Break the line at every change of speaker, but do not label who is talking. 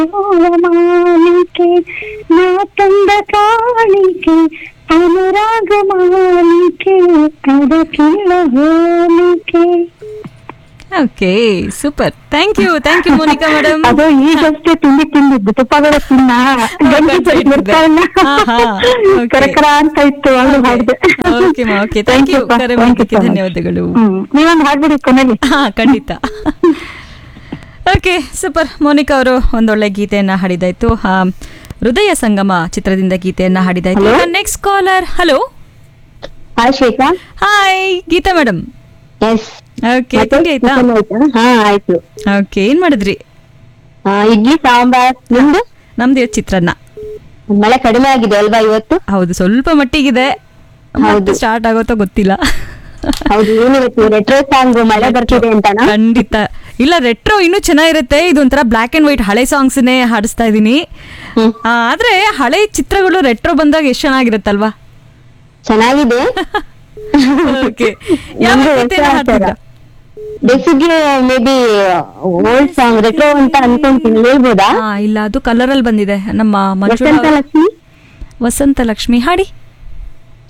ಮಾಲಿಕೆ ನಾ ತಂದ ಕಾಣಿಕೆ ಅನುರಾಗ ಮಾಲಿಕೆ ಅದಕ್ಕಿಲ್ಲ ಹೋಲಿಕೆ
okay super thank you thank you Monika madam
ಅದು ಈಗಷ್ಟೇ ತಿಂಡಿ ತಿಂದಿದ್ದು ತುಪ್ಪಗಳ ತಿನ್ನ ಗಂಜಿ
ಕಟ್ಟಿ
ಬರ್ತಾ ಇಲ್ಲ.
ಹಾ, ಹಾ, okay.
ಕರಕರ ಅಂತ ಇತ್ತು ಅದು ಹಾಡ್ದೆ
ಓಕೆ ಮಾ ಓಕೆ ಥ್ಯಾಂಕ್ ಯು ಕರೆ ಮಾಡೋದಕ್ಕೆ ಧನ್ಯವಾದಗಳು
ಹ್ಮ್ ನೀವೊಂದು ಹಾಡ್ಬಿಡಿ ಕೊನೆಯಲ್ಲಿ
ಹಾ ಖಂಡಿತ ಓಕೆ ಸೂಪರ್ ಮೋನಿಕಾ ಅವರು ಒಂದೊಳ್ಳೆ ಗೀತೆಯನ್ನ ಹಾಡಿದಾಯ್ತು ಹಾ ಹೃದಯ ಸಂಗಮ ಚಿತ್ರದಿಂದ ಗೀತೆಯನ್ನ ಹಾಡಿದಾಯ್ತು
Hello?
Next caller hello
hi Shweta
hi Geeta madam
yes
okay ತಿಂಡಿ ಆಯ್ತಾ
ಹಾ ಆಯ್ತು
ಓಕೆ ಏನ್ ಮಾಡಿದ್ರಿ
ಆ, ಇಡ್ಲಿ ಸಾಂಬಾರ್ ನಿಮ್ದು
ನಮ್ದು ಇವತ್ತು ಚಿತ್ರಾನ್ನ
ಮಳೆ ಕಡಿಮೆ ಆಗಿದೆ ಅಲ್ವಾ ಇವತ್ತು
ಹೌದು ಸ್ವಲ್ಪ ಮಟ್ಟಿಗಿದೆ
ಹೌದು.
ಸ್ಟಾರ್ಟ್ ಆಗುತ್ತೋ ಗೊತ್ತಿಲ್ಲ
ಹೌದು ಏನಿವತ್ತು ರೆಟ್ರೋ ಸಾಂಗ್ ಮಳೆ ಬರ್ತಿದೆ ಅಂತನಾ
ಖಂಡಿತ ಇಲ್ಲ ರೆಟ್ರೋ ಇನ್ನೂ ಚೆನ್ನಾಗಿರುತ್ತೆ ಇದೊಂಥರ ಬ್ಲ್ಯಾಕ್ ಅಂಡ್ ವೈಟ್ ಹಳೆ ಸಾಂಗ್ಸ್ನೇ ಹಾಡಿಸ್ತಾ ಇದ್ದೀನಿ
ಹ್ಮ್.
ಆ, ಆದ್ರೆ ಹಳೆ ಚಿತ್ರಗಳು ರೆಟ್ರೋ ಬಂದಾಗ ಎಷ್ಟು ಚೆನ್ನಾಗಿರುತ್ತಲ್ವಾ
ಚೆನ್ನಾಗಿದೆ
ಓಕೆ ಯಾವ
ನಮ್ದು
ಗೀತೆನ
ಹೊಸ
ಹಾಡ್ತಿದ್ರಾ?
ಬೇಸಿಗೆ maybe old song retro ಅಂತ ಅನ್ಕೊಂತೀನಿ ಹೇಳ್ಬೋದಾ
ಆ, ಇಲ್ಲ ಅದು ಕಲರ್ ಅಲ್ಲಿ ಬಂದಿದೆ ನಮ್ಮ ಮಂಜುಳಾ
ವಸಂತ ಲಕ್ಷ್ಮಿ
ವಸಂತ ಲಕ್ಷ್ಮಿ ಹಾಡಿ